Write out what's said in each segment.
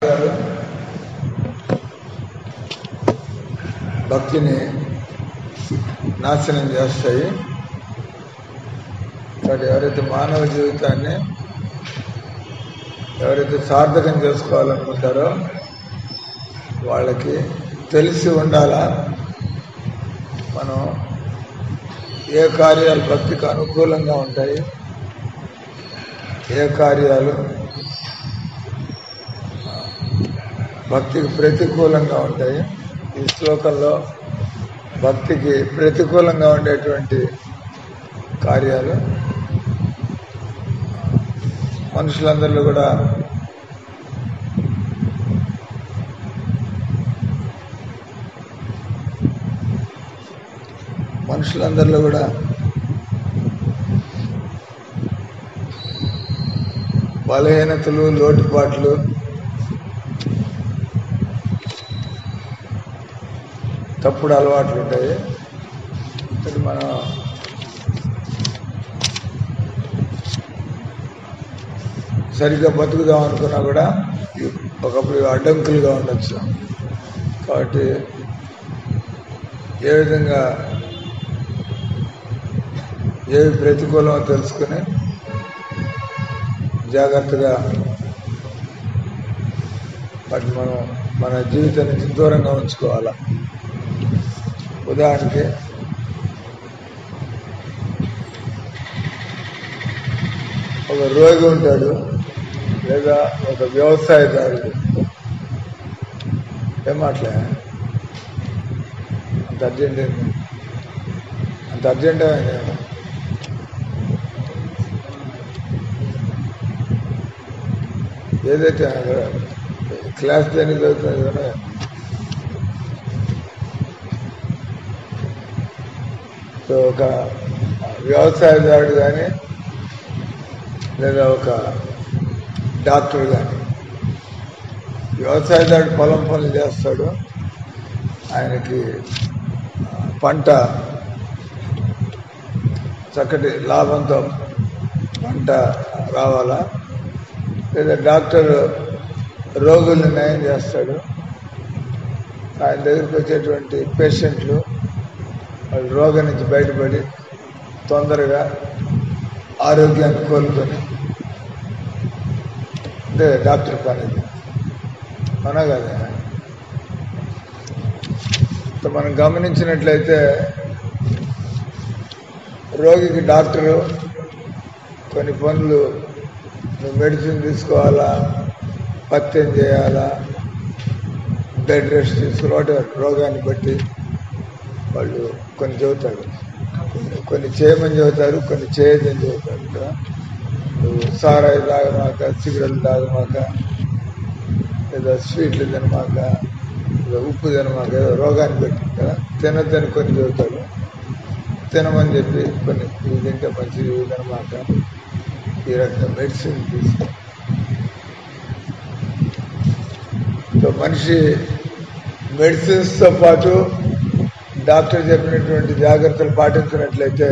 గారు భక్తిని నాశనం చేస్తాయి కాబట్టి ఎవరైతే మానవ జీవితాన్ని ఎవరైతే సార్థకం చేసుకోవాలనుకుంటారో వాళ్ళకి తెలిసి ఉండాలా మనం ఏ కార్యాలు భక్తికి అనుకూలంగా ఉంటాయి ఏ కార్యాలు భక్తికి ప్రతికూలంగా ఉంటాయి ఈ శ్లోకంలో భక్తికి ప్రతికూలంగా ఉండేటువంటి కార్యాలు మనుషులందరిలో కూడా మనుషులందరిలో కూడా బలహీనతలు లోటుపాట్లు తప్పుడు అలవాట్లు ఉంటాయి అది మనం సరిగ్గా బతుకుదాం అనుకున్నా కూడా ఇవి ఒకప్పుడు ఇవి అడ్డంకులుగా ఉండొచ్చు కాబట్టి ఏ విధంగా ఏవి ప్రతికూలమో తెలుసుకుని జాగ్రత్తగా వాటిని మనం మన జీవితం నుంచి దూరంగా ఉంచుకోవాలి ఉదాహరణకి ఒక రోగి ఉంటాడు లేదా ఒక వ్యవసాయదారుడు ఏం మాట్లా అంత అర్జెంట్ ఏంది అంత అర్జెంట్ ఏమైంది ఏదైతే క్లాస్ దేనికి చదువుతుంది కదా సో ఒక వ్యవసాయదారుడు కానీ లేదా ఒక డాక్టర్ కానీ వ్యవసాయదారుడు పొలం పనులు చేస్తాడు ఆయనకి పంట చక్కటి లాభంతో పంట రావాలా లేదా డాక్టర్ రోగుల్ని నయం చేస్తాడు ఆయన దగ్గరికి వచ్చేటువంటి పేషెంట్లు వాళ్ళు రోగం నుంచి బయటపడి తొందరగా ఆరోగ్యాన్ని కోలుకొని అంటే డాక్టర్ పని ఇది అవునా కదా సో మనం గమనించినట్లయితే రోగికి డాక్టరు కొన్ని పనులు నువ్వు మెడిసిన్ తీసుకోవాలా పత్యం చేయాలా బెడ్ రెస్ట్ తీసుకోవాలి రోగాన్ని బట్టి వాళ్ళు కొన్ని చెబుతారు కొన్ని కొన్ని చేయమని చెబుతారు కొన్ని చేయదని చెబుతారు కదా నువ్వు సారాయి తాగమాక సిగరెట్లు తాగమాక లేదా స్వీట్లు తినమాక లేదా ఉప్పు తినమాక ఏదో రోగాన్ని బట్టి కదా తినద్దని కొన్ని చెబుతారు తినమని చెప్పి కొన్ని ఇవి తింటే మంచిది ఇవి తినమాక ఈ రకంగా మెడిసిన్ తీసుకో సో మనిషి మెడిసిన్స్తో పాటు డాక్టర్ చెప్పినటువంటి జాగ్రత్తలు పాటించినట్లయితే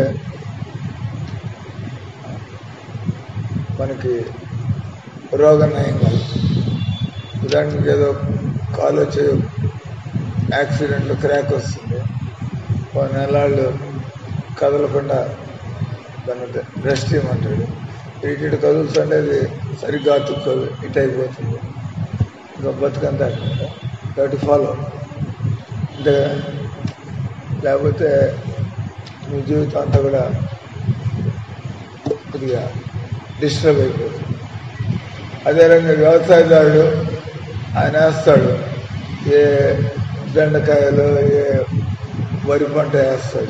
మనకి రోగం నయం కాదు ఉదాహరణకి ఏదో కాలు వచ్చే యాక్సిడెంట్లో క్రాక్ వస్తుంది ఒక నెలాళ్ళు కదలకుండా దాన్ని రెస్ట్ ఇవ్వమంటాడు ఇటు ఇటు కదులుతుంటే అది సరిగ్గా అతుక్కోదు ఇటు అయిపోతుంది ఇంకా బతుకంతా కాబట్టి ఫాలో అంతే లేకపోతే మీ జీవితం అంతా కూడా కొద్దిగా డిస్టర్బ్ అయిపోతుంది అదే రకంగా వ్యవసాయదారుడు ఆయన వేస్తాడు ఏ బెండకాయలు ఏ వరి పంట వేస్తాడు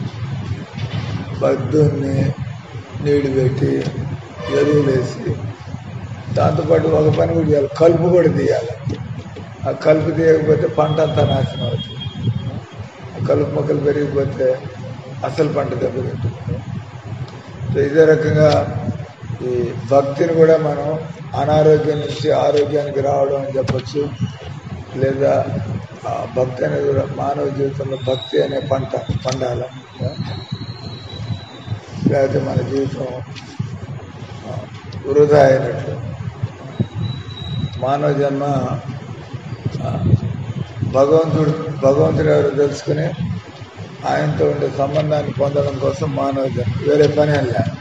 బద్దుని నీళ్లు పెట్టి ఎరువులు వేసి దాంతోపాటు ఒక పని కూడా చేయాలి కలుపు కూడా తీయాలి ఆ కలుపు తీయకపోతే పంట అంతా నాశనం అవుతుంది ఆ కలుపు మొక్కలు పెరిగిపోతే అసలు పంట దెబ్బతింటుంది సో ఇదే రకంగా ఈ భక్తిని కూడా మనం అనారోగ్యం నుంచి ఆరోగ్యానికి రావడం అని చెప్పచ్చు లేదా ఆ భక్తి అనేది కూడా మానవ జీవితంలో భక్తి అనే పంట పండాల లేకపోతే మన జీవితం ఆ, వృధా అయినట్లు మానవ జన్మ ఆ, భగవంతుడు భగవంతుడు ఎవరు తెలుసుకుని ఆయనతో ఉండే సంబంధాన్ని పొందడం కోసం మానవ జన్మ వేరే పని అని లే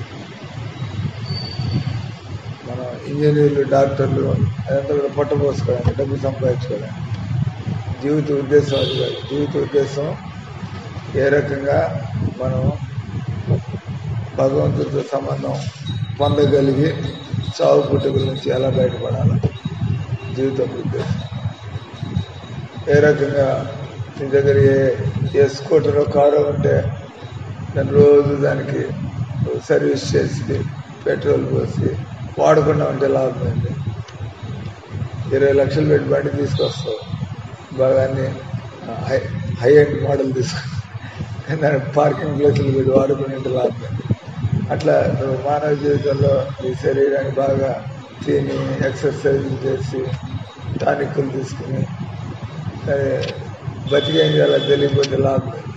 మనం ఇంజనీర్లు డాక్టర్లు అదంతా కూడా పొట్టపోసుకోవడానికి డబ్బు సంపాదించుకోవడానికి జీవిత ఉద్దేశం అది కాదు జీవిత ఉద్దేశం ఏ రకంగా మనం భగవంతుడితో సంబంధం పొందగలిగి చావు పుట్టుకల నుంచి ఎలా బయటపడాలి జీవితం ఉద్దేశం ఏ రకంగా నీ దగ్గర ఏ ఏ స్కూటరో కారో ఉంటే దాన్ని రోజు దానికి సర్వీస్ చేసి పెట్రోల్ పోసి వాడకుండా ఉంటే లాభం ఏంటి ఇరవై లక్షలు పెట్టి బండి తీసుకొస్తావు బాగా అన్ని హై హై ఎండ్ మోడల్ తీసుకొస్తావు దాని పార్కింగ్ ప్లేసులు పెట్టి వాడుకుని ఉంటే లాభం ఏంటి అట్లా నువ్వు మానవ జీవితంలో నీ శరీరాన్ని బాగా తిని ఎక్సర్సైజ్ చేసి టానిక్లు తీసుకుని సరే బతికేం చేయాలో తెలియకపోతే లాభం లేదు.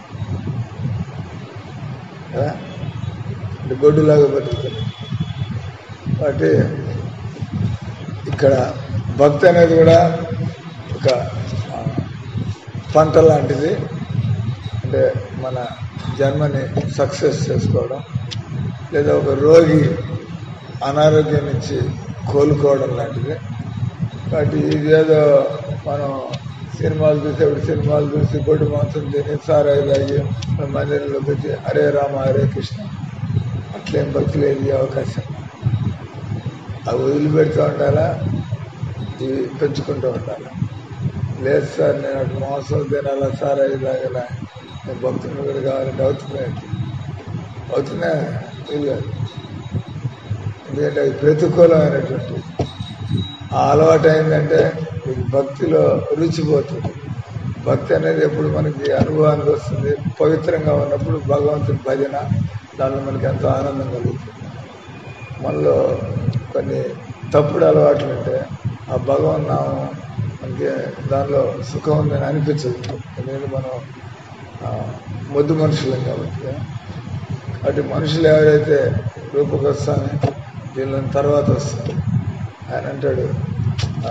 కదా అంటే గొడ్డులాగా బతుకుతుంది కాబట్టి ఇక్కడ భక్తి అనేది కూడా ఒక ఆ, పంట లాంటిది అంటే మన జన్మని సక్సెస్ చేసుకోవడం లేదా ఒక రోగి అనారోగ్యం నుంచి కోలుకోవడం లాంటిది కాబట్టి ఇది ఏదో మనం సినిమాలు చూసేప్పుడు సినిమాలు చూసి గొడ్డు మాంసం తిని సారాయి తాగి మన మందిరంలోకి వచ్చి హరే రామ హరే కృష్ణ అట్లేం భక్తి లేదు ఈ అవకాశం అవి వదిలిపెడుతూ ఉండాలా ఇవి పెంచుకుంటూ ఉండాలి లేదు సార్ నేను అటు మాంసం తినాలా సారాయి తాగలా నేను భక్తుని కూడా కావాలంటే అవుతున్నాయి అవుతున్నా వీలు కాదు ఎందుకంటే అది ప్రతికూలమైనటువంటి ఆ అలవాటు అయిందంటే మీకు భక్తిలో రుచిపోతుంది భక్తి అనేది ఎప్పుడు మనకి అనుభవానికి వస్తుంది పవిత్రంగా ఉన్నప్పుడు భగవంతుని భజన దానిలో మనకి ఎంతో ఆనందం కలుగుతుంది మనలో కొన్ని తప్పుడు అలవాట్లు ఉంటే ఆ భగవన్ నామం మనకి దానిలో సుఖం ఉందని అనిపించదు ఎందుకంటే మనం ఆ, మొద్దు మనుషులం కాబట్టి అటు మనుషులు ఎవరైతే రూపకొస్తాను వీళ్ళని తర్వాత వస్తారు ఆయన అంటాడు ఆ,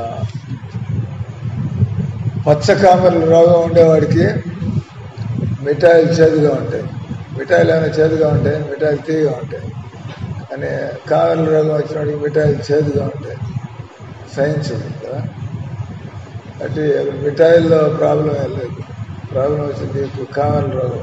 పచ్చకామర్ల రోగం ఉండేవాడికి మిఠాయిలు చేదుగా ఉంటాయి మిఠాయిలు ఏమైనా చేదుగా ఉంటాయి మిఠాయిలు తీయగా ఉంటాయి కానీ కామర్ల రోగం వచ్చినవాడికి మిఠాయిలు చేదుగా ఉంటాయి సహించదు కదా అంటే అక్కడ మిఠాయిల్లో ప్రాబ్లం ఏం లేదు ప్రాబ్లం వచ్చింది ఇప్పుడు కామర్ల రోగం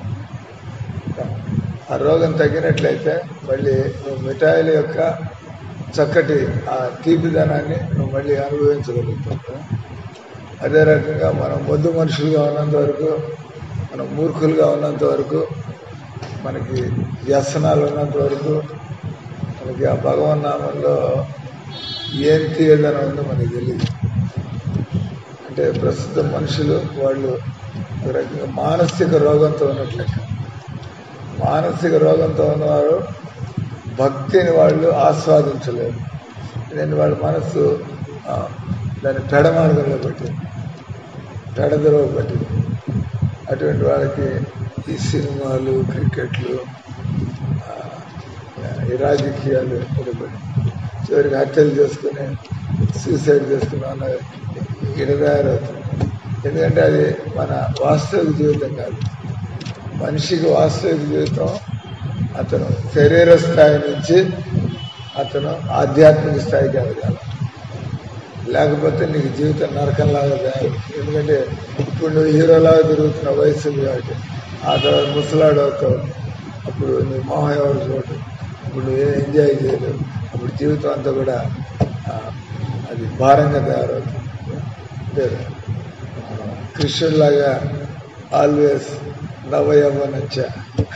ఆ రోగం తగ్గినట్లయితే మళ్ళీ నువ్వు మిఠాయిల యొక్క చక్కటి ఆ తీపిదనాన్ని నువ్వు మళ్ళీ అనుభవించగలుగుతావు అదే రకంగా మనం మొద్దు మనుషులుగా ఉన్నంత వరకు మనం మూర్ఖులుగా ఉన్నంత వరకు మనకి వ్యసనాలు ఉన్నంత వరకు మనకి ఆ భగవన్ నామంలో ఏం తీయదనం ఉందో మనకి తెలియదు అంటే ప్రస్తుతం మనుషులు వాళ్ళు ఒక రకంగా మానసిక రోగంతో ఉన్నట్లెక్క మానసిక రోగంతో ఉన్నవారు భక్తిని వాళ్ళు ఆస్వాదించలేరు ఎందుకంటే వాళ్ళ మనస్సు ఆ, దాన్ని పెడమార్గంలో పెట్టింది పెడదరవ పట్టింది అటువంటి వాళ్ళకి ఈ సినిమాలు క్రికెట్లు ఆ, ఈ రాజకీయాలు ఇడబడి చివరికి హత్యలు చేసుకుని సూసైడ్ చేసుకుని అన్న ఇడ తయారవుతుంది ఎందుకంటే అది మన వాస్తవిక జీవితం కాదు మనిషికి వాస్తవిక జీవితం అతను శరీర స్థాయి నుంచి అతను ఆధ్యాత్మిక స్థాయికి ఎదగాలి లేకపోతే నీకు జీవితం నరకంలాగా తయారు ఎందుకంటే ఇప్పుడు నువ్వు హీరోలాగా తిరుగుతున్న వయసు ఉంది కాబట్టి ఆ తర్వాత ముసలాడు అవుతావు అప్పుడు నీ మొహం ఎవరు చూడు ఇప్పుడు నువ్వు ఎంజాయ్ చేయలేవు అప్పుడు జీవితం అంతా కూడా ఆ, అది భారంగా తయారవుతుంది అంటే కృష్ణుడిలాగా ఆల్వేస్ నవయవనచ్చ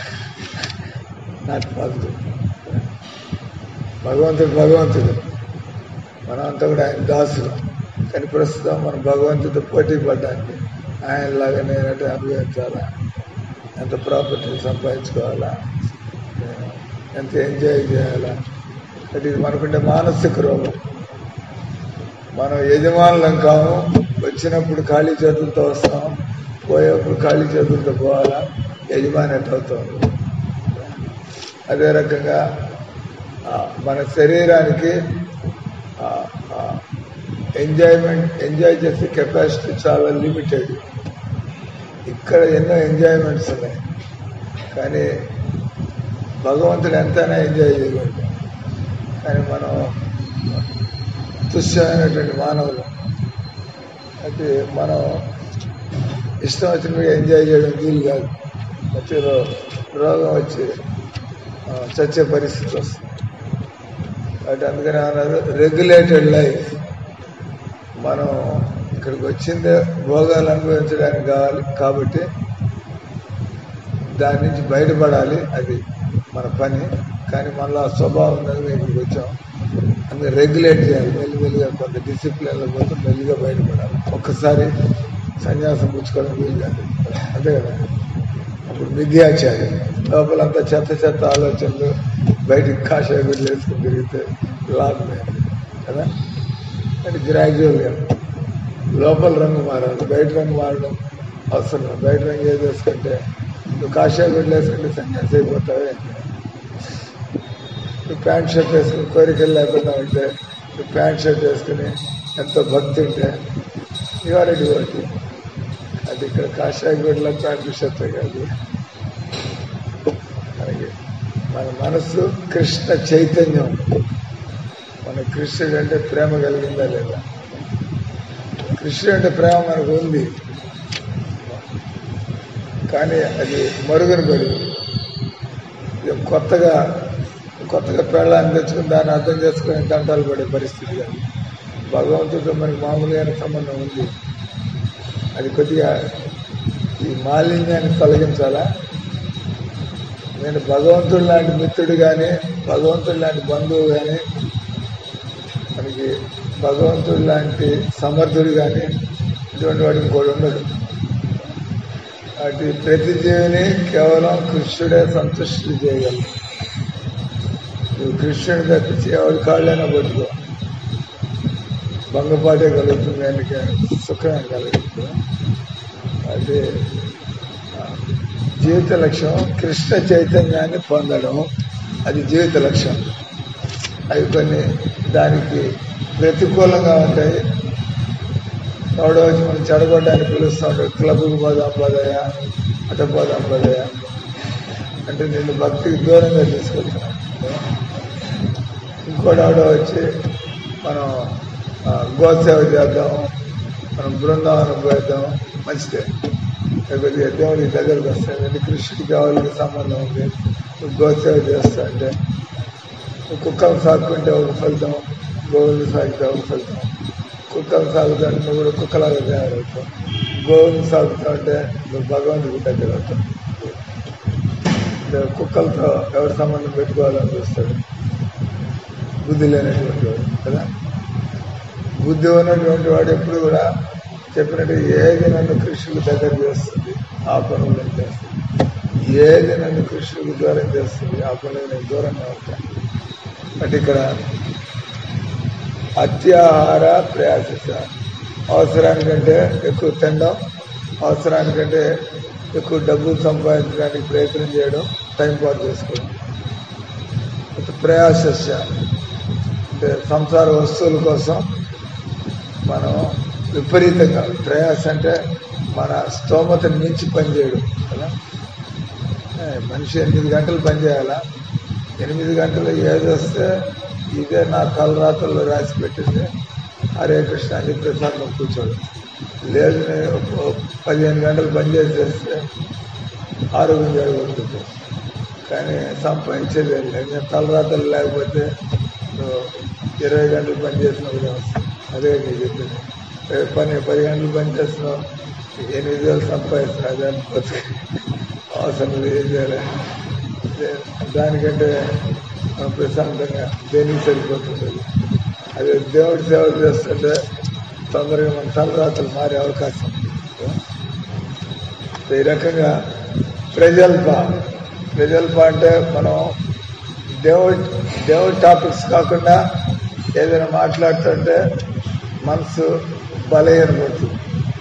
నాట్ పాజిటివ్ భగవంతుడు భగవంతుడు మనం అంతా కూడా ఆయన దాసులు కానీ ప్రస్తుతం మనం భగవంతుడితో పోటీ పడ్డానికి ఆయనలాగా నేనంటే అనుభవించాలా ఎంత ప్రాపర్టీ సంపాదించుకోవాలా ఎంత ఎంజాయ్ చేయాలా అంటే ఇది మనకుండే మానసిక రోగం మనం యజమానులం కాము వచ్చినప్పుడు ఖాళీ చేతులతో వస్తాం పోయేప్పుడు ఖాళీ చేతులతో పోవాలా యజమాని ఎట్ అవుతాం అదే రకంగా ఆ, మన శరీరానికి ఆ, ఆ, ఎంజాయ్మెంట్ ఎంజాయ్ చేసే కెపాసిటీ చాలా లిమిటెడ్ ఇక్కడ ఎన్నో ఎంజాయ్మెంట్స్ ఉన్నాయి కానీ భగవంతుడు ఎంతైనా ఎంజాయ్ చేయగలడు కానీ మనం తుష్యమైనటువంటి మానవులు అయితే మనం ఇష్టం వచ్చినట్టుగా ఎంజాయ్ చేయడం వీలు కాదు మధ్యలో రోగం వచ్చి ఆ, చచ్చే పరిస్థితి వస్తుంది కాబట్టి అందుకని అన్నారు రెగ్యులేటెడ్ లైఫ్ మనం ఇక్కడికి వచ్చిందే భోగాలు అనుభవించడానికి కావాలి కాబట్టి దాని నుంచి బయటపడాలి అది మన పని కానీ మళ్ళీ ఆ స్వభావం ఉన్నది మేము ఇక్కడికి వచ్చాం అందుకే రెగ్యులేట్ చేయాలి మెల్లిమెల్లిగా కొంత డిసిప్లిన్లో పోతే మెల్లిగా బయటపడాలి ఒక్కసారి సన్యాసం పుచ్చుకోవడం వీలు కాదు అంతే కదా అప్పుడు మిథ్యాచారి లోపలంతా చెత్త చెత్త ఆలోచనలు బయటికి కాషాయ గుడ్లు వేసుకుని తిరిగితే లాభం ఏంటి కదా అంటే గ్రాడ్యువల్గా లోపల రంగు మారాలి బయట రంగు మారడం అవసరం లేదు. బయట రంగు ఏది వేసుకుంటే నువ్వు కాషాయ గుడ్లు వేసుకుంటే సన్యాసి అయిపోతావే నువ్వు ప్యాంట్ షర్ట్ వేసుకుని కోరికలు లేకుండా ఉంటే నువ్వు ప్యాంట్ షర్ట్ వేసుకుని ఎంతో భక్తి ఉంటే ఇవాళ డివోటి అది ఇక్కడ కాషాయ గుడ్ల ప్యాంట్ షర్ట్ కాదు మనకి మన మనసు కృష్ణ చైతన్యం మన కృష్ణుడు అంటే ప్రేమ కలిగిందా లేదా కృష్ణుడు అంటే ప్రేమ మనకు ఉంది కానీ అది మరుగున పడి ఇక కొత్తగా కొత్తగా పెళ్ళాన్ని తెచ్చుకుని దాన్ని అర్థం చేసుకుని దంటాలు పడే పరిస్థితి కాదు భగవంతుడితో మనకి మామూలుగానే సంబంధం ఉంది అది కొద్దిగా ఈ మాలిన్యాన్ని తొలగించాలా నేను భగవంతుడు లాంటి మిత్రుడు కానీ భగవంతుడు లాంటి బంధువు కానీ మనకి భగవంతుడు లాంటి సమర్థుడు కానీ ఇటువంటి వాడు ఇంకోటి ఉండడు అటు ప్రతి జీవిని కేవలం కృష్ణుడే సంతుష్టి చేయగలరు నువ్వు కృష్ణుని తప్పించి ఎవరి కాళ్ళైనా పట్టుకో భంగపాటే కలుగుతుంది ఆయనకి సుఖమే కలుగుతుంది అదే ఆ, జీవిత లక్ష్యం కృష్ణ చైతన్యాన్ని పొందడం అది జీవిత లక్ష్యం అవి కొన్ని దానికి ప్రతికూలంగా ఉంటాయి ఎవడో వచ్చి మనం చెడగొట్టడానికి పిలుస్తూ ఉంటాడు క్లబ్కి పోదాం పదయ అట పోదాం పదయ అంటే నిన్ను భక్తికి దూరంగా తీసుకెళ్తాను ఇంకోటి ఎవడో వచ్చి మనం ఆ, గోసేవ చేద్దాం మనం బృందావనం పోయిద్దాం మంచిదే లేకపోతే దేవుడికి దగ్గరకు వస్తాయి అంటే కృష్ణుడికి ఎవరికి సంబంధం ఉంది నువ్వు గోసేవ చేస్తా అంటే నువ్వు కుక్కలు సాగుకుంటే ఒక ఫలితం గోవులు సాగితే ఒక ఫలితం కుక్కలు సాగుతుంటే నువ్వు కూడా కుక్కలాగా తయారవుతావు గోవులు సాగుతా ఉంటే నువ్వు భగవంతుడికి దగ్గర అవుతావు అంటే కుక్కలతో ఎవరి సంబంధం పెట్టుకోవాలని చూస్తాడు బుద్ధి లేనటువంటి వాడు కదా బుద్ధి ఉన్నటువంటి వాడు ఎప్పుడు కూడా చెప్పినట్టు ఏది నన్ను కృష్ణుడికి దగ్గర చేస్తుంది ఆ పనులు నేను చేస్తుంది ఏది నన్ను కృష్ణుడికి దూరం చేస్తుంది ఆ పనులు నేను దూరంగా ఉంటాను అంటే ఇక్కడ అత్యాహార ప్రయాస అవసరానికంటే ఎక్కువ తినడం అవసరానికంటే ఎక్కువ డబ్బులు సంపాదించడానికి ప్రయత్నం చేయడం టైం పాస్ చేసుకోవడం ఇక ప్రయాసస్య అంటే సంసార వస్తువుల కోసం మనం విపరీతంగా ప్రయాస అంటే మన స్తోమతను మించి పనిచేయడం కదా ఏ, మనిషి ఎనిమిది గంటలు పనిచేయాలా ఎనిమిది గంటలు ఏది వస్తే ఇదే నా తలరాతల్లో రాసి పెట్టింది హరే కృష్ణ అని ప్రసాదంలో కూర్చోడు లేదు నేను ఒక పదిహేను గంటలు పనిచేసేస్తే ఆరోగ్యం జరగబడుతుంది కానీ సంపాదించేది ఏం లేదు నేను తలరాతలు లేకపోతే నువ్వు ఇరవై గంటలు పని చేసినప్పుడు వస్తుంది అదే నీకు చెప్పింది ఏ పని పది గంటలు పని చేస్తున్నావు ఎనిమిది వేలు సంపాదిస్తున్నావు అదే బతుకు అవసరం లేదు ఏం చేయాలి అదే దానికంటే మనం ప్రశాంతంగా దేనికి సరిపోతుంది అదే దేవుడి సేవ చేస్తుంటే తొందరగా మన తలరాతలు మారే అవకాశం ఉంది ఈ రకంగా ప్రజల్ప ప్రజల్ప అంటే మనం దేవుడి దేవుడి టాపిక్స్ కాకుండా ఏదైనా మాట్లాడుతుంటే మనసు బలహీనపడుతుంది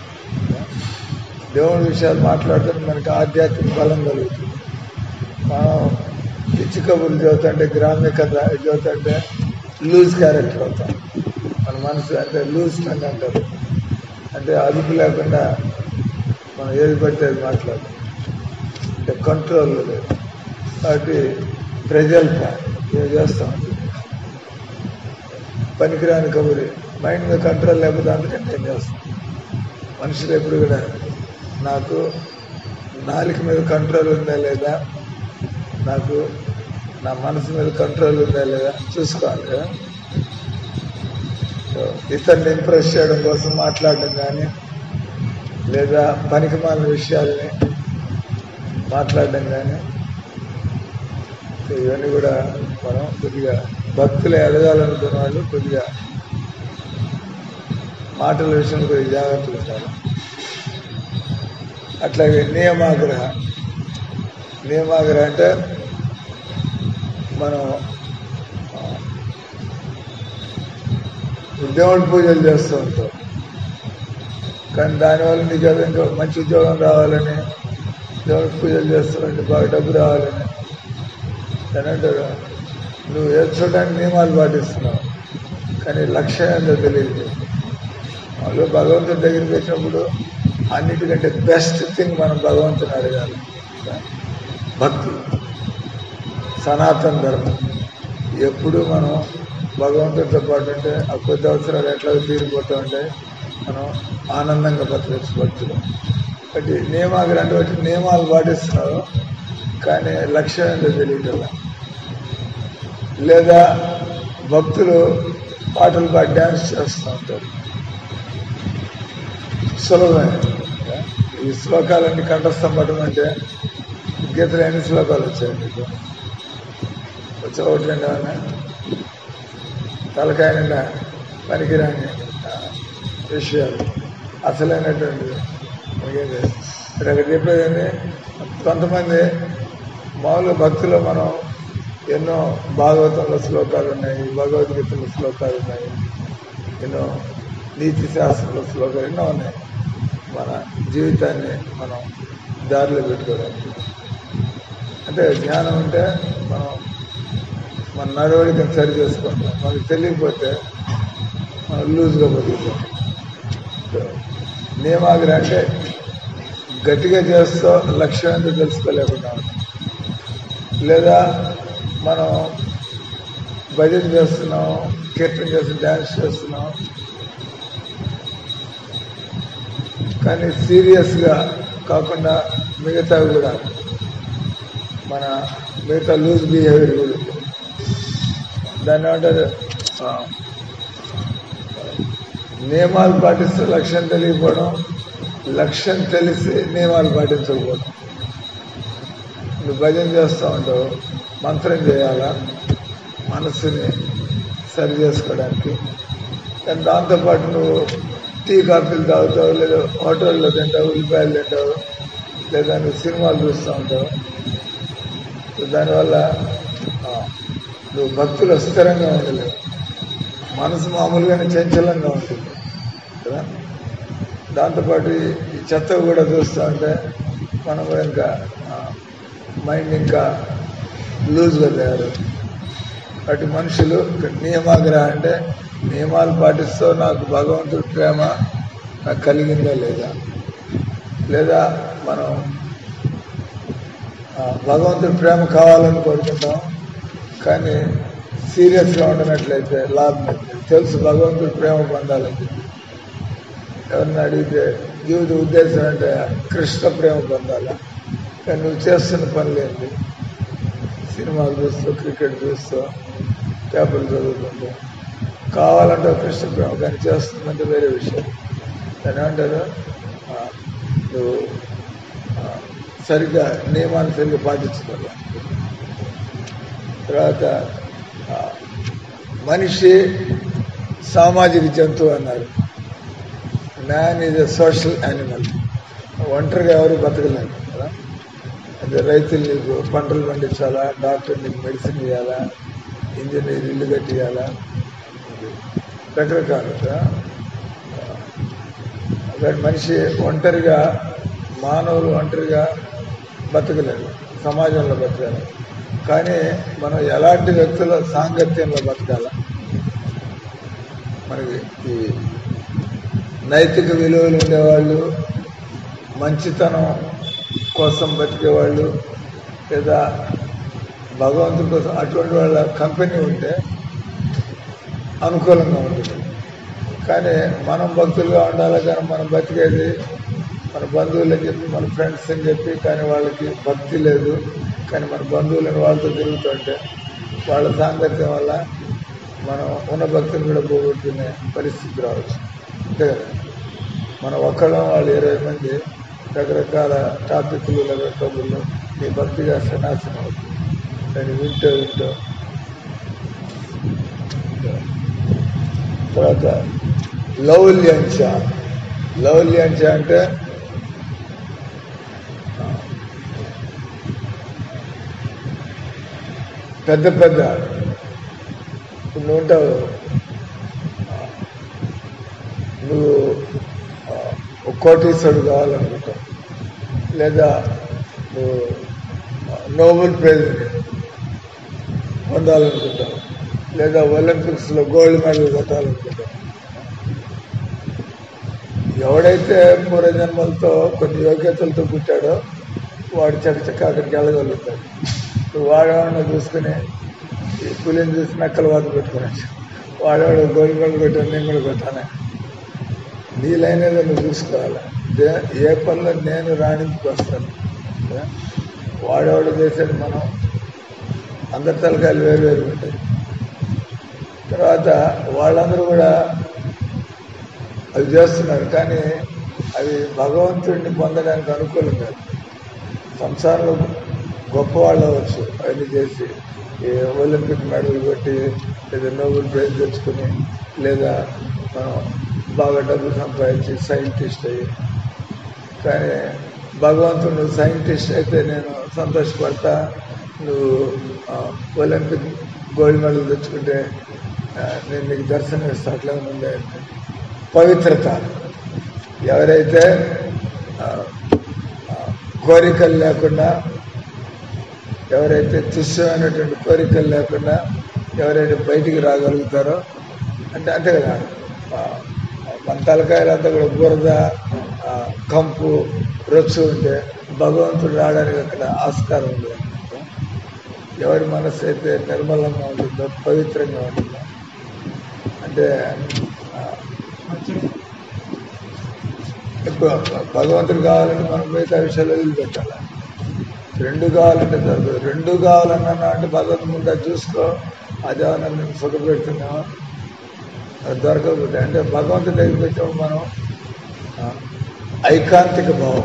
దేవుడి విషయాలు మాట్లాడుతుంటే మనకి ఆధ్యాత్మిక బలం కలుగుతుంది మనం పిచ్చి కబుర్లు చదువుతుంటే గ్రామ్య కథ చదువుతుంటే లూజ్ క్యారెక్టర్ అవుతాం మన మనసు అంటే లూజ్ టంగ్ అంటారు అంటే అదుపు లేకుండా మనం ఏది పడితే అది మాట్లాడతాం అంటే కంట్రోల్ లేదు కాబట్టి ప్రజల్ప ఏం చేస్తాం పనికిరాని కబురి మైండ్ మీద కంట్రోల్ లేకపోతే అందుకంటే ఏం చేస్తాం మనుషులు ఎప్పుడు కూడా నాకు నాలుక మీద కంట్రోల్ ఉందా లేదా నాకు నా మనసు మీద కంట్రోల్ ఉందా లేదా చూసుకోవాలి కదా సో ఇతరుని ఇంప్రెస్ చేయడం కోసం మాట్లాడడం కానీ లేదా పనికి మాలిన విషయాల్ని మాట్లాడడం కానీ సో ఇవన్నీ కూడా మనం కొద్దిగా భక్తులు ఎదగాలనుకున్న వాళ్ళు కొద్దిగా మాటల విషయంలో కొద్దిగా జాగ్రత్తలు ఉండాలి అట్లాగే నియమాగ్రహ నియమాగ్రహ అంటే మనం ఆ, దేవుడి పూజలు చేస్తూ ఉంటాం కానీ దానివల్ల నీకు ఏదో ఇంకా మంచి ఉద్యోగం రావాలని దేవుడి పూజలు చేస్తామంటే బాగా డబ్బు రావాలని అని అంటారు నువ్వు ఏదో చూడడానికి నియమాలు పాటిస్తున్నావు కానీ లక్ష్యం ఏంటో తెలియదు వాళ్ళు భగవంతుడి దగ్గరికి వచ్చినప్పుడు అన్నిటికంటే బెస్ట్ థింగ్ మనం భగవంతుని అడగాలి భక్తి సనాతన ధర్మం ఎప్పుడు మనం భగవంతుడితో పాటు ఉంటే ఆ కొద్ది అవసరాలు ఎట్లా తీరిపోతూ ఉంటాయి మనం ఆనందంగా బతకచ్చు భక్తులు బట్టి నియమాలు అంటే నియమాలు పాటిస్తున్నారు కానీ లక్ష్యం ఏంటో తెలియటల్లా లేదా భక్తులు పాటలు పాడి డ్యాన్స్ చేస్తూ ఉంటారు సులభమే ఈ శ్లోకాలన్నీ కంఠస్థం పడడం అంటే గీతలు ఎన్ని శ్లోకాలు వచ్చాయి మీకు వచ్చా ఒకటి రెండు ఏమన్నా తలకాయ నిండా పనికిరాని ఆ, విషయాలు అసలైనటువంటి మనకేంటి ఇక్కడ అక్కడ చెప్పేది ఏంటి కొంతమంది మామూలుగా భక్తిలో మనం ఎన్నో భాగవతంలో శ్లోకాలు ఉన్నాయి భగవద్గీతలో శ్లోకాలు ఉన్నాయి ఎన్నో నీతి శాస్త్రంలో శ్లోకాలు ఎన్నో ఉన్నాయి మన జీవితాన్ని మనం దారిలో పెట్టుకోవడానికి అంటే జ్ఞానం ఉంటే మనం మన నడవడికను సరి చేసుకుంటాం మనకు తెలియకపోతే మనం లూజ్గా బతుకుతాం సో, నియమాగ్రహ అంటే గట్టిగా చేస్తూ లక్ష్యం ఏంటో తెలుసుకోలేకుండా ఉంటాం. లేదా మనం భజన చేస్తున్నాం కీర్తన చేస్తున్నాం డ్యాన్స్ చేస్తున్నాం కానీ సీరియస్గా కాకుండా మిగతావి కూడా మన మిగతా లూజ్ బిహేవియర్ కూడా ఉంది. దాన్ని ఏమంటారు ఆ, నియమాలు పాటిస్తే లక్ష్యం తెలియకపోవడం లక్ష్యం తెలిసి నియమాలు పాటించకపోవడం నువ్వు భజన చేస్తూ ఉంటావు మంత్రం చేయాలా మనస్సుని సరి చేసుకోవడానికి కానీ దాంతోపాటు నువ్వు టీ కాఫీలు తాగుతావు లేదా హోటల్లో తింటావు ఉల్లిపాయలు తింటావు లేదా నువ్వు సినిమాలు చూస్తూ ఉంటావు సో దానివల్ల ఆ, నువ్వు భక్తులు స్థిరంగా ఉండలేవు మనసు మామూలుగానే చంచలంగా ఉంటుంది కదా దాంతోపాటు ఈ- ఈ చెత్త కూడా చూస్తూ ఉంటే మనం కూడా ఇంకా మైండ్ ఇంకా లూజ్గా తయారు అటు మనుషులు ఇక్కడ నియమాగ్రహ అంటే నియమాలు పాటిస్తూ నాకు భగవంతుడి ప్రేమ నాకు కలిగిందా లేదా లేదా మనం ఆ, భగవంతుడి ప్రేమ కావాలని కోరుకుంటాం కానీ సీరియస్గా ఉండనట్లయితే లాభం లేదు. తెలుసు భగవంతుడి ప్రేమ పొందాలని చెప్పి. ఎవరిని అడిగితే జీవిత ఉద్దేశం అంటే కృష్ణ ప్రేమ పొందాలా కానీ నువ్వు చేస్తున్న పనులు ఏంటి సినిమాలు చూస్తూ క్రికెట్ చూస్తూ పేపర్లు చదువుకుంటూ కావాలంటే కృష్ణ ప్రేమ కానీ చేస్తుందంటే వేరే విషయం దాని ఏమంటారు ఆ, నువ్వు ఆ, సరిగ్గా నియమాలు సరిగ్గా పాటించుకోవాలి తర్వాత ఆ, మనిషి సామాజిక జంతువు అన్నారు man is a social animal ఒంటరిగా ఎవరు బతకలేరు కదా అదే రైతులు నీకు పంటలు పండించాలా డాక్టర్ నీకు మెడిసిన్ ఇవ్వాలా ఇంజనీర్ ఇల్లు కట్టియాలా రకరకాలు కదా. అదే మనిషి ఒంటరిగా మానవులు ఒంటరిగా బతకలేరు సమాజంలో బతకాలి కానీ మనం ఎలాంటి వ్యక్తుల సాంగత్యంలో బతకాల మన మనకి ఈ నైతిక విలువలు ఉండేవాళ్ళు మంచితనం కోసం బతికేవాళ్ళు లేదా భగవంతుడి కోసం అటువంటి వాళ్ళ కంపెనీ ఉంటే అనుకూలంగా ఉంటుంది కానీ మనం భక్తులుగా ఉండాలి కానీ మనం బతికేది మన బంధువులు అని చెప్పి మన ఫ్రెండ్స్ అని చెప్పి కానీ వాళ్ళకి భక్తి లేదు కానీ మన బంధువులని వాళ్ళతో తిరుగుతుంటే వాళ్ళ సాంగత్యం వల్ల మనం ఉన్న భక్తిని కూడా పోగొట్టుకునే పరిస్థితి రావచ్చు అంతే కదా మన ఒక్కళ్ళం వాళ్ళు ఇరవై మంది రకరకాల టాపిక్లు లేదా కబుర్లు నీ భక్తి చేస్తే నాశనం అవుతుంది దాన్ని వింటూ వింటూ తర్వాత లౌల్యంచ లౌల్యంచ అంటే పెద్ద పెద్ద ఇప్పుడు నువ్వు ఉంటావు నువ్వు ఆ, ఒక కోటీశ్వరుడు కావాలనుకుంటావు లేదా నువ్వు నోబెల్ ప్రైజ్ పొందాలనుకుంటావు లేదా ఒలింపిక్స్లో గోల్డ్ మెడల్ కొట్టాలనుకుంటావు ఎవడైతే పూర్వజన్మలతో కొన్ని యోగ్యతలతో పుట్టాడో వాడు చకచక అక్కడికి వెళ్ళగలుగుతాడు ఇప్పుడు వాడేవాడిని చూసుకుని ఈ పులిని చూసి నక్కలు వాత పెట్టుకున్నాడు వాడేవాడు గోల్డ్ మెడల్ కొట్టాను నేను కూడా కొట్టాను నీ లైన్ ఏదో నువ్వు చూసుకోవాలి దే- ఏ పనిలో నేను రాణించుకొస్తాను ఏ? వాడేవాడు చేసేది మనం అందరి తలకాయలు వేరు వేరు ఉంటాయి తర్వాత వాళ్ళందరూ కూడా అవి చేస్తున్నారు కానీ అవి భగవంతుడిని పొందడానికి అనుకూలం కాదు సంసారంలో గొప్పవాళ్ళు అవ్వచ్చు అవన్నీ చేసి ఈ ఒలింపిక్ మెడల్ కొట్టి లేదా నోబెల్ ప్రైజ్ తెచ్చుకుని లేదా మనం బాగా డబ్బు సంపాదించి సైంటిస్ట్ అయ్యి కానీ భగవంతుడు నువ్వు సైంటిస్ట్ అయితే నేను సంతోషపడతా నువ్వు ఆ, ఒలింపిక్ గోల్డ్ మెడల్ తెచ్చుకుంటే ఆ, నేను నీకు దర్శనం ఇస్తా అట్లా ఉండే పవిత్రత ఎవరైతే ఆ, ఆ, కోరికలు లేకుండా ఎవరైతే తుస్యమైనటువంటి కోరికలు లేకుండా ఎవరైతే బయటికి రాగలుగుతారో అంటే అంతే కదా ఆ, మన తలకాయలంతా కూడా బురద ఆ, కంపు రొచ్చు ఉంటే భగవంతుడు రావడానికి అక్కడ ఆస్కారం ఉంది ఎవరి మనసు అయితే నిర్మలంగా ఉంటుందో పవిత్రంగా ఉంటుందో అంటే ఆ, ఎక్కువ భగవంతుడు కావాలంటే మనం మిగతా విషయాలు వదిలిపెట్టాలి రెండు కావాలంటే దొరకదు రెండు కావాలన్నా అంటే భగవంతు ముందు అది చూసుకో అదేమన్నా మేము సుఖపెడుతున్నామా అది దొరకకపోతే అంటే భగవంతుడి దగ్గరికి వచ్చినప్పుడు మనం ఆ, ఐకాంతిక భావం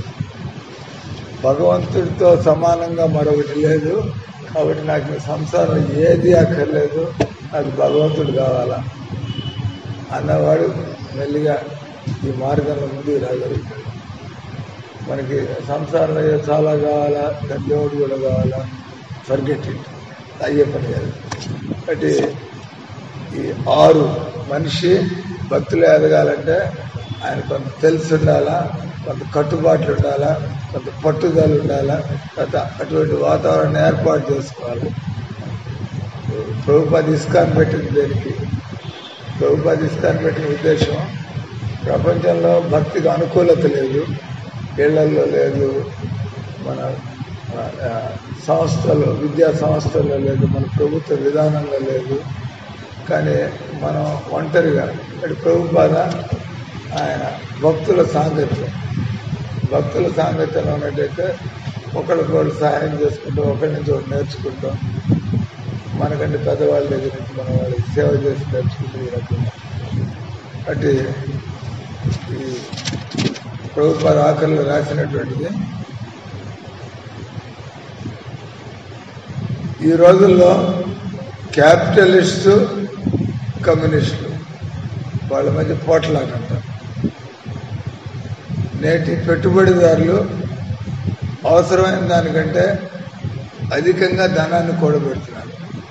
భగవంతుడితో సమానంగా మరొకటి లేదు కాబట్టి నాకు ఈ సంసారం ఏది అక్కర్లేదు నాకు భగవంతుడు కావాలా అన్నవాడు మెల్లిగా ఈ మార్గంలో ముందుకు రాగలుగుతాడు మనకి సంసారంలో ఏదో చాలా కావాలా దాని దేవుడు కూడా కావాలా ఫర్గెట్ ఇట్ అయ్యే పని కాదు కాబట్టి ఈ ఆరు మనిషి భక్తులు ఎదగాలంటే ఆయన కొంత తెలిసి ఉండాలా కొంత కట్టుబాట్లు ఉండాలా కొంత పట్టుదల ఉండాలా కొంత అటువంటి వాతావరణం ఏర్పాటు చేసుకోవాలి ప్రభుపాద ఇస్కాన్ పెట్టింది దేనికి ప్రభుపాద ఇస్కాన్ పెట్టిన ఉద్దేశం ప్రపంచంలో భక్తికి అనుకూలత లేదు ఇళ్లల్లో లేదు మన మన, ఆ, సంస్థలు విద్యా సంస్థల్లో లేదు మన ప్రభుత్వ విధానంలో లేదు కానీ మనం ఒంటరిగా ఇక్కడ ప్రభుపాద ఆయన భక్తుల సాంగత్యం భక్తుల సాంగత్యంలో ఉన్నట్టయితే ఒకరికొకరు సహాయం చేసుకుంటూ ఒకరి నుంచి ఒకటి నేర్చుకుంటాం మనకంటే పెద్దవాళ్ళ దగ్గర నుంచి మనం వాళ్ళకి సేవ చేసి నేర్చుకుంటూ ఈ రకంగా అంటే ఈ ప్రభుత్వాల ఆఖరిలో రాసినటువంటిది ఈ రోజుల్లో క్యాపిటలిస్టు కమ్యూనిస్టులు వాళ్ళ మధ్య పోట్లాడంట నేటి పెట్టుబడిదారులు అవసరమైన దానికంటే అధికంగా ధనాన్ని కూడబెడుతున్నారు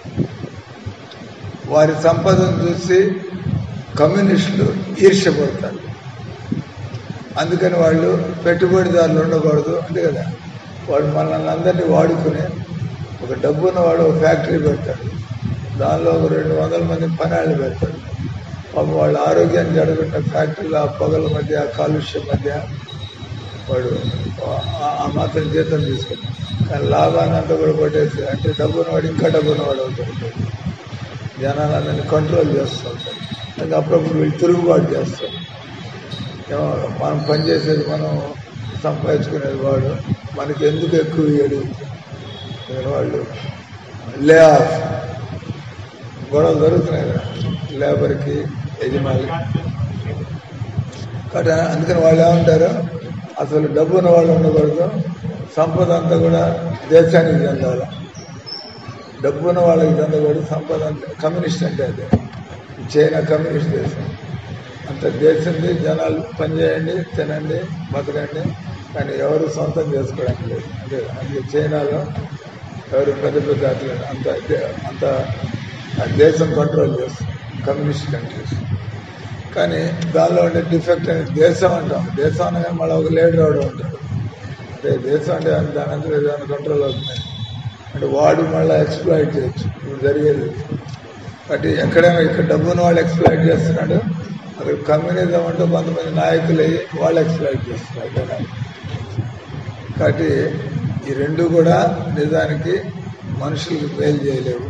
వారి సంపదను చూసి కమ్యూనిస్టులు ఈర్ష్యపడతారు అందుకని వాళ్ళు పెట్టుబడిదారులు ఉండకూడదు అంతే కదా వాడు మనల్ని అందరినీ వాడుకుని ఒక డబ్బున్న వాడు ఒక ఫ్యాక్టరీ పెడతాడు దానిలో ఒక రెండు వందల మంది పనాళ్ళు పెడతాడు పాపం వాళ్ళ ఆరోగ్యాన్ని జరుగుతున్న ఫ్యాక్టరీలు ఆ పొగల మధ్య ఆ కాలుష్యం మధ్య వాడు ఆ- ఆ మాత్రం జీతం తీసుకున్నాడు కానీ లాభాన్ని అంతా కూడా కొట్టేసి అంటే డబ్బున వాడు ఇంకా డబ్బున వాడు అవుతాడు జనాలందరినీ కంట్రోల్ చేస్తూ ఉంటాడు ఇంకా అప్పుడప్పుడు వీళ్ళు తిరుగుబాటు చేస్తారు ఏమో మనం పనిచేసేది మనం సంపాదించుకునేది వాడు మనకి ఎందుకు ఎక్కువ ఇయ్యడు ఇక వాళ్ళు లే ఆఫ్ గొడవలు జరుగుతున్నాయి కదా లేబర్కి యజమాని కాబట్టి అందుకని వాళ్ళు ఏమంటారు అసలు డబ్బు ఉన్న వాళ్ళు ఉండకూడదు సంపద అంతా కూడా దేశానికి చెందాలి డబ్బు ఉన్న వాళ్ళకి చెందకూడదు సంపద అంటే కమ్యూనిస్ట్ అంటే అదే చైనా కమ్యూనిస్ట్ దేశం అంత దేశంది జనాలు పనిచేయండి తినండి బతకండి కానీ ఎవరు సొంతం చేసుకోవడానికి లేదు అంటే అందుకే చైనాలో ఎవరు పెద్ద పెద్ద అట్లేదు అంత దే- అంత ఆ దేశం కంట్రోల్ చేస్తుంది కమ్యూనిస్ట్ కంట్రీస్ కానీ దానిలో ఉండే డిఫెక్ట్ అనేది దేశం అంటాం దేశం అనగా మళ్ళీ ఒక లీడర్ అవడం ఉంటాడు అదే దేశం అంటే దాని అంతా ఏదైనా కంట్రోల్ అవుతుంది అంటే వాడు మళ్ళీ ఎక్స్ప్లాయిట్ చేయొచ్చు ఇప్పుడు జరిగేది కాబట్టి ఎక్కడైనా ఇక్కడ డబ్బును వాళ్ళు ఎక్స్ప్లాయిట్ చేస్తున్నాడు అక్కడ కమ్యూనిజం అంటూ కొంతమంది నాయకులు అయ్యి వాళ్ళు ఎక్స్ప్లాయిట్ చేస్తున్నారు జనాలు కాబట్టి ఈ రెండు కూడా నిజానికి మనుషులకు మేలు చేయలేవు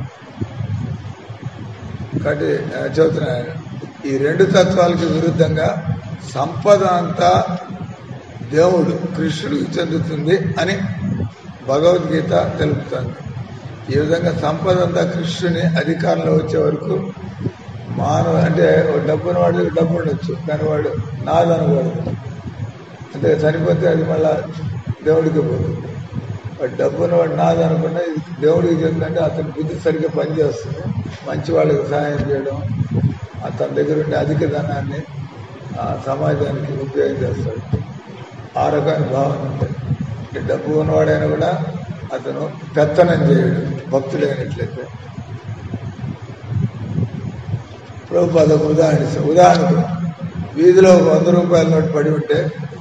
కాబట్టి ఆ, చెబుతున్నా ఈ రెండు తత్వాలకి విరుద్ధంగా సంపద అంతా దేవుడు కృష్ణుడికి చెందుతుంది అని భగవద్గీత తెలుపుతుంది ఈ విధంగా సంపద అంతా కృష్ణుని అధికారంలో వచ్చే వరకు మానవ అంటే ఓ డబ్బున వాడు డబ్బు ఉండొచ్చు కానీ వాడు నాదనకూడదు అంటే చనిపోతే అది మళ్ళా దేవుడికి పోతుంది వాడు డబ్బున వాడు నాదనుకున్నా ఇది దేవుడికి చెందంటే అతని బుద్ధి సరిగ్గా పనిచేస్తుంది మంచి వాళ్ళకి సహాయం చేయడం అతని దగ్గర ఉండే అధిక ధనాన్ని ఆ సమాజానికి ఉపయోగం చేస్తాడు ఆ రకమైన భావన ఉంటుంది అంటే డబ్బు ఉన్నవాడైనా కూడా అతను పెత్తనం చేయడు భక్తుడైనట్లయితే ప్రభుపాద ఒక ఉదాహరణ ఇస్తాను. ఉదాహరణకు వీధిలో ఒక వంద రూపాయల నోటు పడి ఉంటే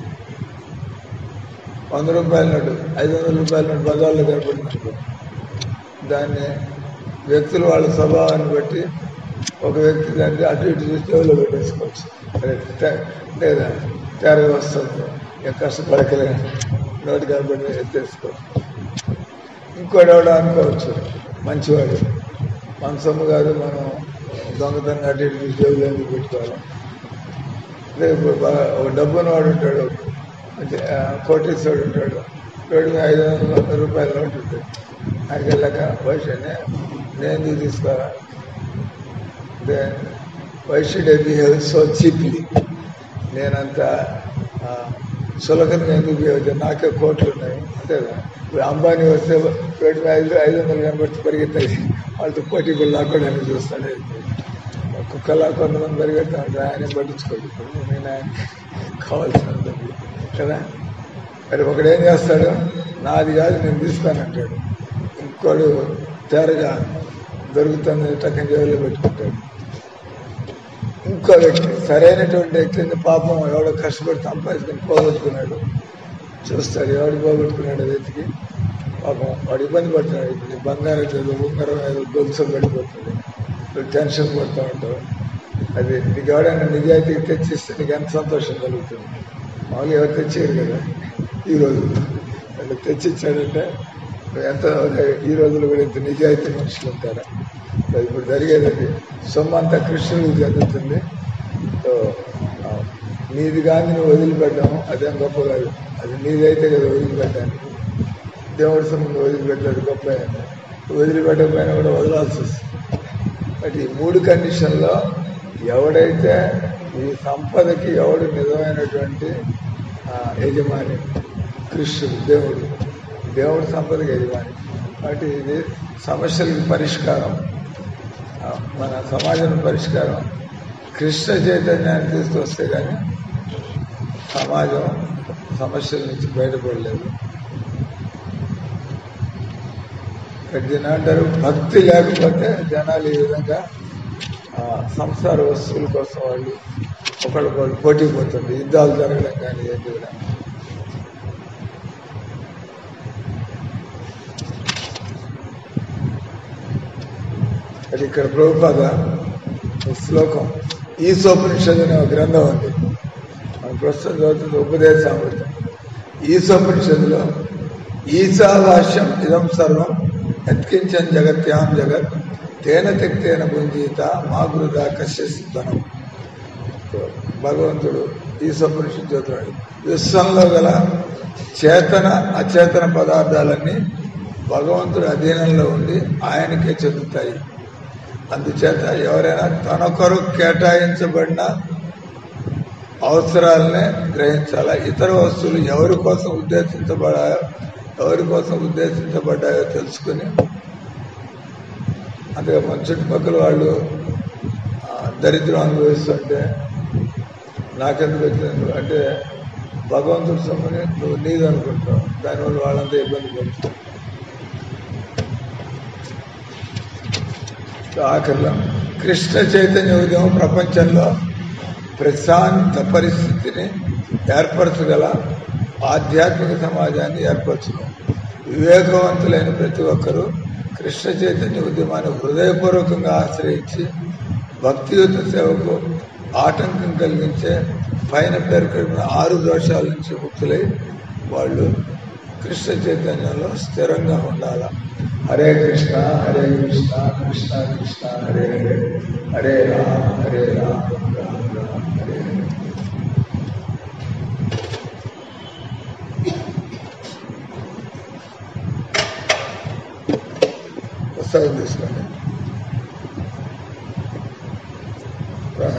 వంద రూపాయల నోటు ఐదు వందల రూపాయల నోటు బజార్లో కనపడినట్టు దాన్ని వ్యక్తులు వాళ్ళ స్వభావాన్ని బట్టి ఒక వ్యక్తి దాన్ని అటు ఇటు చూసి జేబులో పెట్టేసుకోవచ్చు అదే తే- లేదా తేరగా వస్తుంది ఇక కష్టపడకలే నోటి కనపడి ఎత్తేసుకోవచ్చు ఇంకోటి ఎవడో అనుకోవచ్చు మంచివాడు మన సొమ్ము కాదు మనం దొంగతనం అటు ఇటు చూసి జేబులో ఎందుకు పెట్టుకోవాలి రేపు బాగా ఒక డబ్బున్న వాడు ఉంటాడు అంటే ఆ, కోటీశ్వరుడు ఉంటాడు రోడ్డు మీద ఐదు వందల రూపాయల నోటు ఉంటుంది ఆయనకి వెళ్ళాక వైశ్యనే నేను ఎందుకు తీసుకోవాలా అంటే why should I behave so cheaply నేనంత ఆ, సులభంగా ఎందుకు బిహేవ్ చేయాలి? నాకే కోట్లు ఉన్నాయి అంతే కదా ఇప్పుడు అంబానీ వస్తే రోడ్డు మీద ఐదు ఐదు వందలు కనబడితే పరిగెత్తాయి వాళ్ళతో పోటీ కూడా లాక్కోవడానికి చూస్తాడు కుక్కలా కొంతమంది పరిగెత్తా ఉంటారు ఆయన పట్టించుకోడు ఇప్పుడు నేను ఆయన కావాల్సిన డబ్బులు కదా మరి ఒకడు ఏం చేస్తాడు నాది కాదు నేను తీస్తానంటాడు ఇంకోడు తేరగా దొరుకుతుంది టక్కన జేబులో పెట్టుకుంటాడు ఇంకో వ్యక్తి సరైనటువంటి వ్యక్తిని పాపం ఎవడో కష్టపడి సంపాదించుకొని పోగొట్టుకున్నాడు చూస్తాడు ఎవడు పోగొట్టుకున్నాడు వ్యక్తికి పాపం వాడు ఇబ్బంది పడుతున్నాడు ఇప్పుడు నీ బంగారం ఏదో ఉంగరం ఏదో గొలుసు పడిపోతుంది నువ్వు టెన్షన్ పడుతూ ఉంటావు అది నీకు ఎవడైనా నిజాయితీకి తెచ్చిస్తే నీకు ఎంత సంతోషం కలుగుతుంది మామూలుగా ఎవరు తెచ్చారు కదా ఈ రోజు వాళ్ళు తెచ్చిచ్చాడంటే నువ్వు ఎంత ఈ రోజులు కూడా ఇంత నిజాయితీ మనుషులు ఉంటారా అది ఇప్పుడు జరిగేది అది సొమ్ము అంతా కృష్ణుడికి చెందుతుంది సో ఆ, నీది కానీ నువ్వు వదిలిపెట్టాము అదేం గొప్ప కాదు అది నీదైతే కదా వదిలిపెట్టానికి దేవుడి సొమ్ము నువ్వు వదిలిపెట్టాడు గొప్ప నువ్వు వదిలిపెట్టకపోయినా కూడా వదలాల్సి వస్తుంది బట్ ఈ మూడు కండిషన్లో ఎవడైతే ఈ సంపదకి ఎవడు నిజమైనటువంటి ఆ, యజమాని కృష్ణుడు దేవుడు దేవుడు సంపదకి యజమాని కాబట్టి ఇది సమస్యలకి పరిష్కారం ఆ, మన సమాజం పరిష్కారం కృష్ణ చైతన్యాన్ని తీసుకొస్తే కానీ సమాజం సమస్యల నుంచి బయటపడలేదు ఇక్కడ దీన్ని అంటారు భక్తి లేకపోతే జనాలు ఈ విధంగా ఆ, సంసార వస్తువుల కోసం వాళ్ళు ఒకళ్ళకొకళ్ళు పోటీ పోతుంది యుద్ధాలు జరగడం కానీ ఏం చేయడం అది ఇక్కడ ప్రభుపాద ఈ శ్లోకం ఈశోపనిషత్తు అనే ఒక గ్రంథం ఉంది మన ప్రస్తుతం చదువుతుంది ఉపదేశామృతం ఈశోపనిషత్తులో ఈశావాస్యం ఇదం సర్వం యత్కించన్ జగత్యాం జగత్ తేన తెక్తేన భుంజీత మా గురుదా కశ్యసిద్ధనం భగవంతుడు ఈశోపనిషత్తు చెబుతున్నాడు విశ్వంలో గల చేతన అచేతన పదార్థాలన్నీ భగవంతుడి అధీనంలో ఉండి ఆయనకే చెందుతాయి అందుచేత ఎవరైనా తనొకరు కేటాయించబడిన అవసరాలనే గ్రహించాలా ఇతర వస్తువులు ఎవరి కోసం ఉద్దేశించబడాయో ఎవరి కోసం ఉద్దేశించబడ్డాయో తెలుసుకుని అంతే మన చుట్టుపక్కల వాళ్ళు ఆ, దరిద్రం అనుభవిస్తుంటే నాకెందుకు వచ్చింది అంటే భగవంతుడి సొమ్ముని నువ్వు నీది అనుకుంటావు దానివల్ల వాళ్ళంతా ఇబ్బంది పడుతుంది ఆఖరిలో కృష్ణ చైతన్య ఉదయం ప్రపంచంలో ప్రశాంత పరిస్థితిని ఏర్పరచగల ఆధ్యాత్మిక సమాజాన్ని ఏర్పరచడం వివేకవంతులైన ప్రతి ఒక్కరూ కృష్ణ చైతన్య ఉద్యమాన్ని హృదయపూర్వకంగా ఆశ్రయించి భక్తియుత సేవకు ఆటంకం కలిగించే పైన పేర్కొన్న ఆరు దోషాల నుంచి ముక్తులై వాళ్ళు కృష్ణ చైతన్యంలో స్థిరంగా ఉండాల హరే కృష్ణ హరే కృష్ణ కృష్ణ కృష్ణ హరే హరే హరే రామ హరే రామ రామ రామ హరే హరే పుస్తకం తీసుకోండి రా.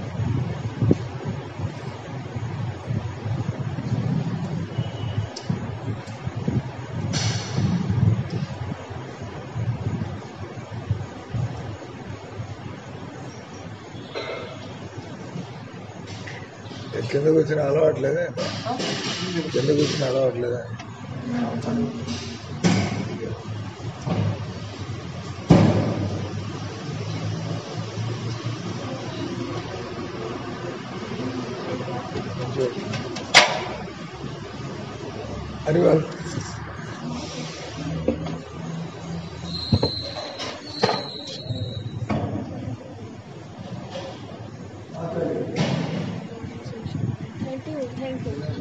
కిందకు వచ్చిన అలవాట్లేదా కిందకు వచ్చిన అలవాట్లేదా అది వాళ్ళు Thank you, thank you.